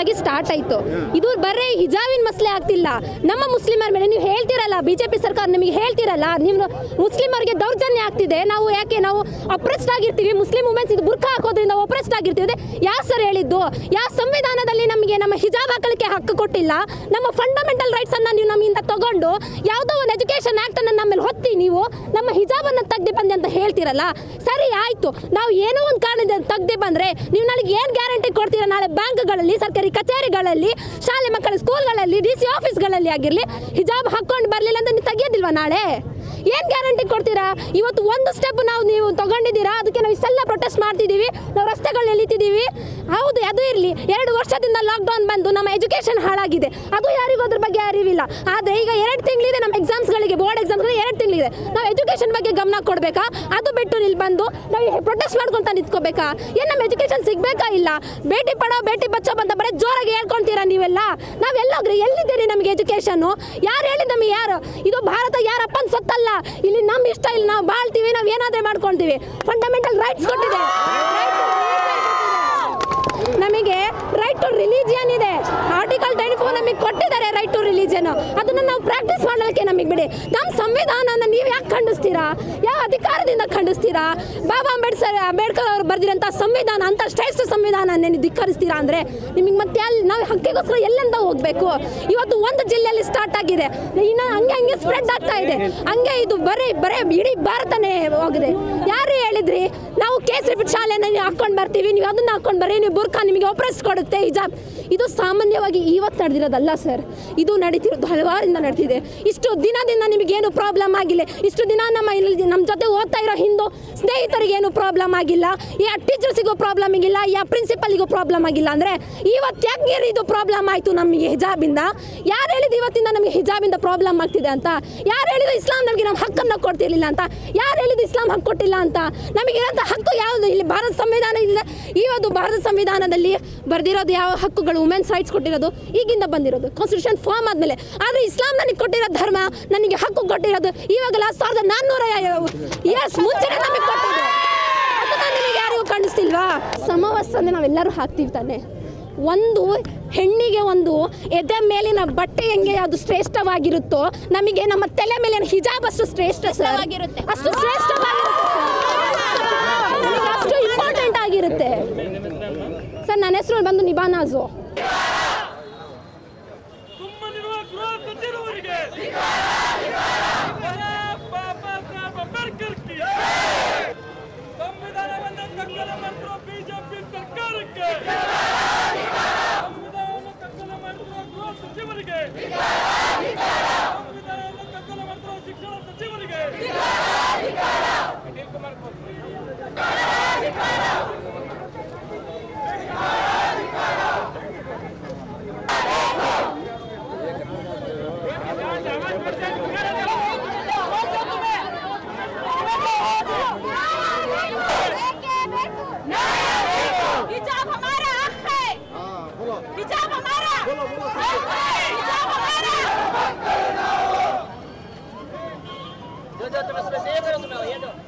ಆಗಿ ಸ್ಟಾರ್ಟ್ ಆಯ್ತು ಇದು ಬರೀ ಹಿಜಾಬಿನ ಮಸಲೆ ಆಗ್ತಿಲ್ಲ ನಮ್ಮ ಮುಸ್ಲಿಮರ ಮೇಲೆ ನೀವು ಹೇಳ್ತಿರಲ್ಲ ಬಿಜೆಪಿ ಸರ್ಕಾರ ನಿಮಗೆ ಹೇಳ್ತಿರಲ್ಲ ನಿಮ್ಮ ಮುಸ್ಲಿಮರಿಗೆ ದೌರ್ಜನ್ಯ ಆಗ್ತಿದೆ ನಾವು ಯಾಕೆ ನಾವು ಅಪ್ರೆಸ್ಡ್ ಆಗಿರ್ತೀವಿ ಮುಸ್ಲಿಂ ವುಮೆನ್ಸ್ ಇದು ಬುರ್ಖಾ ಹಾಕೋದ್ರಿಂದ ಅಪ್ರೆಸ್ಡ್ ಆಗಿರ್ತೀವಿ ಯಾವ ಸರ್ ಹೇಳಿದ್ದು ಯಾವ ಸಂವಿಧಾನದಲ್ಲಿ ನಮಗೆ ನಮ್ಮ ಹಿಜಾಬ್ ಹಾಕಲಿಕ್ಕೆ ಹಕ್ಕು ಕೊಟ್ಟಿಲ್ಲ ನಮ್ಮ ಫಂಡಮೆಂಟಲ್ ರೈಟ್ಸ್ ಅನ್ನ ನೀವು ನಮ್ಮಿಂದ ತಗೊಂಡು ಯಾವುದೋ ಒಂದು ಎಜುಕೇಶನ್ ಆಕ್ಟ್ ಅನ್ನ ನಮ್ಮಲ್ಲಿ ಹೊತ್ತಿ ನೀವು ನಮ್ಮ ಹಿಜಾಬ್ ಅನ್ನ ತೆಗ್ದು ಬಂದೆ ಅಂತ ಹೇಳ್ತಿರಲ್ಲ ಸರಿ ಆಯ್ತು ನಾವು ಏನೋ ಒಂದು ಕಾರಣದಿಂದ ತೆಗ್ದು ಬಂದ್ರೆ ನೀವು ನನಗೆ ಏನು ಗ್ಯಾರಂಟಿ ಕೊಡ್ತೀರಾ ನಾಳೆ ಬ್ಯಾಂಕ್ಗಳಲ್ಲಿ ಸರ್ಕಾರಿ ಕಚೇರಿಗಳಲ್ಲಿ ಶಾಲೆ ಮಕ್ಕಳ ಸ್ಕೂಲ್ಗಳಲ್ಲಿ ಡಿ ಸಿ ಆಫೀಸ್ಗಳಲ್ಲಿ ಆಗಿರಲಿ ಹಿಜಾಬ್ ಹಾಕೊಂಡು ಬರಲಿಲ್ಲ ಅಂತ ನೀವು ತೆಗಿಯೋದಿಲ್ವಾ ನಾಳೆ ಏನು ಗ್ಯಾರಂಟಿ ಕೊಡ್ತೀರಾ ಇವತ್ತು ಒಂದು ಸ್ಟೆಪ್ ನಾವು ನೀವು ತಗೊಂಡಿದ್ದೀರಾ ಅದಕ್ಕೆ ನಾವು ಇಷ್ಟೆಲ್ಲ ಪ್ರೊಟೆಸ್ಟ್ ಮಾಡ್ತಿದ್ದೀವಿ ನಾವು ರಸ್ತೆಗಳು ಎಳಿತಿದ್ದೀವಿ ಹೌದು ಅದು ಇರಲಿ ಎರಡು ವರ್ಷದಿಂದ ಲಾಕ್ಡೌನ್ ಬಂದು ನಮ್ಮ ಎಜುಕೇಷನ್ ಹಾಳಾಗಿದೆ ಅದು ಯಾರಿಗೂ ಅದ್ರ ಬಗ್ಗೆ ಅರಿವಿಲ್ಲ ಆದರೆ ಈಗ ಎರಡು ತಿಂಗಳಿದೆ ನಮ್ಮ ಎಕ್ಸಾಮ್ಸ್ಗಳಿಗೆ ಬೋರ್ಡ್ ಎಕ್ಸಾಮ್ಸ್ಗಳಿಗೆ ಎರಡು ತಿಂಗಳಿದೆ ನಾವು ಎಜುಕೇಷನ್ ಬಗ್ಗೆ ಗಮನ ಕೊಡಬೇಕಾ ಅದು ಬಿಟ್ಟು ಇಲ್ಲಿ ಬಂದು ನಾವು ಪ್ರೊಟೆಸ್ಟ್ ಮಾಡ್ಕೊಂತ ನಿಂತ್ಕೋಬೇಕಾ ಏನು ನಮ್ಮ ಎಜುಕೇಷನ್ ಸಿಗ್ಬೇಕಾ ಇಲ್ಲ ಬೇಟಿ ಪಡೋ ಬೇಟಿ ಬಚ್ಚೋ ಬಂದ ಬರೀ ಜೋರಾಗಿ ಹೇಳ್ಕೊಂತೀರಾ ನೀವೆಲ್ಲ ನಾವೆಲ್ಲೋಗ್ರಿ ಎಲ್ಲಿದ್ದೀರಿ ನಮಗೆ ಎಜುಕೇಷನ್ನು ಯಾರು ಹೇಳಿದ ನಮಗೆ ಯಾರು ಇದು ಭಾರತ ಯಾರಪ್ಪನ ಸೊತ್ತಲ್ಲ ಇಲ್ಲಿ ನಮ್ಮ ಇಷ್ಟ ಇಲ್ಲಿ ನಾವು ಬಾಳ್ತೀವಿ ನಾವು ಏನಾದರೂ ಮಾಡ್ಕೊಳ್ತೀವಿ ಫಂಡಮೆಂಟಲ್ ರೈಟ್ಸ್ ಕೊಟ್ಟಿದೆ ನಮಗೆ ರೈಟ್ ಟು ರಿಲಿಜಿಯನ್ ಇದೆ ಆರ್ಟಿಕಲ್ ಟ್ವೆಂಟಿ ಫೋರ್ ನಮಗೆ ಕೊಟ್ಟಿದ್ದಾರೆ ರೈಟ್ ಟು ರಿಲಿಜಿಯನ್ ಅದನ್ನು ನಾವು ಪ್ರಾಕ್ಟೀಸ್ ಮಾಡಲಿಕ್ಕೆ ನಮಗೆ ಬಿಡಿ ನಮ್ಮ ಸಂವಿಧಾನನ ನೀವು ಯಾಕೆ ಖಂಡಿಸ್ತೀರಾ ಯಾವ ಅಧಿಕಾರದಿಂದ ಖಂಡಿಸ್ತೀರಾ ಬಾಬಾ ಅಂಬೇಡ್ಕರ್ ಅಂಬೇಡ್ಕರ್ ಅವರು ಬರೆದಿರೋಂಥ ಸಂವಿಧಾನ ಅಂತ ಶ್ರೇಷ್ಠ ಸಂವಿಧಾನ ನೀವು ಧಿಕ್ಕರಿಸ್ತೀರಾ ಅಂದರೆ ನಿಮಗೆ ಮತ್ತೆ ಅಲ್ಲಿ ನಾವು ಹಕ್ಕಿಗೋಸ್ಕರ ಎಲ್ಲೆಂದ ಹೋಗಬೇಕು ಇವತ್ತು ಒಂದು ಜಿಲ್ಲೆಯಲ್ಲಿ ಸ್ಟಾರ್ಟ್ ಆಗಿದೆ ಇನ್ನು ಹಂಗೆ ಹಂಗೆ ಸ್ಪ್ರೆಡ್ ಆಗ್ತಾ ಇದೆ ಹಂಗೆ ಇದು ಬರೀ ಬರೀ ಇಡೀ ಭಾರತನೇ ಹೋಗಿದೆ ಯಾರು ಹೇಳಿದ್ರಿ ನಾವು ಕೇಸರಿ ಶಾಲೆನ ನೀವು ಹಾಕೊಂಡು ಬರ್ತೀವಿ ನೀವು ಅದನ್ನ ಹಾಕೊಂಡು ಬರ್ರಿ ನೀವು ಬುರ್ಖಾ ನಿಮಗೆ ಒಪ್ರೆಸ್ ಕೊಡುತ್ತೆ ಹಿಜಾಬ್ ಇದು ಸಾಮಾನ್ಯವಾಗಿ ಇವತ್ತು ನಡೆದಿರೋದಲ್ಲ ಸರ್ ಇದು ನಡೀತಿರೋದು ಹಲವಾರಿಂದ ನಡೀತಿದೆ ಇಷ್ಟು ದಿನದಿಂದ ನಿಮಗೇನು ಪ್ರಾಬ್ಲಮ್ ಆಗಿಲ್ಲ ಇಷ್ಟು ದಿನ ನಮ್ಮ ಇಲ್ಲಿ ನಮ್ಮ ಜೊತೆ ಓದ್ತಾ ಇರೋ ಹಿಂದೂ ಸ್ನೇಹಿತರಿಗೆ ಏನು ಪ್ರಾಬ್ಲಮ್ ಆಗಿಲ್ಲ ಯಾ ಟೀಚರ್ಸಿಗೂ ಪ್ರಾಬ್ಲಮ್ ಆಗಿಲ್ಲ ಯಾ ಪ್ರಿನ್ಸಿಪಲ್ಗೂ ಪ್ರಾಬ್ಲಮ್ ಆಗಿಲ್ಲ ಅಂದರೆ ಇವತ್ತು ಯಾಕೆ ಇದು ಪ್ರಾಬ್ಲಮ್ ಆಯಿತು ನಮಗೆ ಹಿಜಾಬಿಂದ ಯಾರು ಹೇಳಿದ್ದು ಇವತ್ತಿಂದ ನಮಗೆ ಹಿಜಾಬಿಂದ ಪ್ರಾಬ್ಲಮ್ ಆಗ್ತಿದೆ ಅಂತ ಯಾರು ಹೇಳಿದ್ರು ಇಸ್ಲಾಂ ನಮಗೆ ನಮ್ಮ ಹಕ್ಕನ್ನು ಕೊಡ್ತಿರ್ಲಿಲ್ಲ ಅಂತ ಯಾರು ಹೇಳಿದ್ದು ಇಸ್ಲಾಂ ಹಕ್ಕು ಕೊಟ್ಟಿಲ್ಲ ಅಂತ ನಮಗಿರೋಂಥ ಹಕ್ಕು ಯಾವುದು ಇಲ್ಲಿ ಭಾರತ ಸಂವಿಧಾನ ಇಲ್ಲ ಇವತ್ತು ಭಾರತ ಸಂವಿಧಾನದಲ್ಲಿ ಬರೆದಿರೋದು ಯಾವ ಹಕ್ಕುಗಳು ವುಮೆನ್ಸ್ ರೈಟ್ಸ್ ಕೊಟ್ಟಿರೋದು ಈಗಿಂದ ಬಂದಿರೋದು ಕಾನ್ಸ್ಟಿಟ್ಯೂಷನ್ ಫಾರ್ಮ್ ಆದಮೇಲೆ ಆದರೆ ಇಸ್ಲಾಂ ನನಗೆ ಕೊಟ್ಟಿರೋ ಧರ್ಮ ನನಗೆ ಹಕ್ಕು ಕೊಟ್ಟಿರೋದು ಇವಾಗಲ್ಲ ಸಾವಿರದ ನಾನ್ನೂರ ಇಯರ್ಸ್ ಮುಂಚೆನೇ ನಮಗೆ ಕೊಟ್ಟಿದೆ ಅದನ್ನ ನಿಮಗೆ ಯಾರಿಗೂ ಕಾಣಿಸ್ತಿಲ್ವಾ ಸಮವಸ್ತ್ರ ನಾವೆಲ್ಲರೂ ಹಾಕ್ತೀವಿ ತಾನೆ ಒಂದು ಹೆಣ್ಣಿಗೆ ಒಂದು ಎದೆ ಮೇಲಿನ ಬಟ್ಟೆ ಹೆಂಗೆ ಅದು ಶ್ರೇಷ್ಠವಾಗಿರುತ್ತೋ ನಮಗೆ ನಮ್ಮ ತಲೆ ಮೇಲಿನ ಹಿಜಾಬ್ ಅಷ್ಟು ಶ್ರೇಷ್ಠ ಸರ್ ಅಷ್ಟು ಶ್ರೇಷ್ಠವಾಗಿರುತ್ತೆ ಸರ್. ನಮಗೆ ಅಷ್ಟು ಇಂಪಾರ್ಟೆಂಟ್ ಆಗಿರುತ್ತೆ ಸರ್ ನನ್ನ ಹೆಸರು ಬಂದು ನಿಬಾನಾಜು ಸುಮ್ಮನಿರುವ ಗೃಹ ಸಚಿವರಿಗೆ ಬಾಬಾ ಸಾಹೇಬ್ ಅಂಬೇಡ್ಕರ್ ಕಿ ಸಂವಿಧಾನವನ್ನು ಕಗ್ಗಲ ಮಾಡಿರುವ ಬಿಜೆಪಿ ಸರ್ಕಾರಕ್ಕೆ ಸಂವಿಧಾನವನ್ನು ಕಗ್ಗಲ ಮಾಡಿರುವ ಗೃಹ ಸಚಿವರಿಗೆ ಸಂವಿಧಾನವನ್ನು ಕಗ್ಗಲ ಮಾಡಿರುವ ಶಿಕ್ಷಣ ಸಚಿವರಿಗೆ ಅನಿಲ್ ಕುಮಾರ್ हिजाब हमारा हक है हिजाब हमारा हक है हिजाब हमारा जो जो तुम इसमें सेव करो तुम्हें ये दो